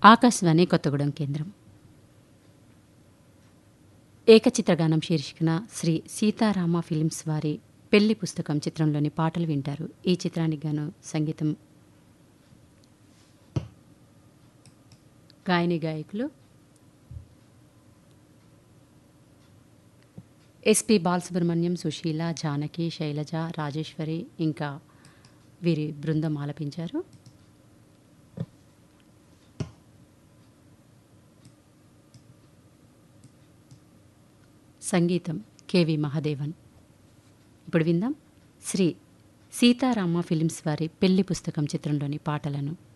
ఆకాశవాణి కొత్తగూడెం కేంద్రం ఏకచిత్రగానం శీర్షికన శ్రీ సీతారామ ఫిలిమ్స్ వారి పెళ్లి పుస్తకం చిత్రంలోని పాటలు వింటారు ఈ చిత్రానికి గాను సంగీతం గాయని గాయకులు ఎస్పి బాలసుబ్రహ్మణ్యం సుశీల జానకి శైలజ రాజేశ్వరి ఇంకా వీరి బృందం ఆలపించారు సంగీతం కెవి మహాదేవన్ ఇప్పుడు విందాం శ్రీ సీతారామ ఫిలిమ్స్ వారి పెళ్లి పుస్తకం చిత్రంలోని పాటలను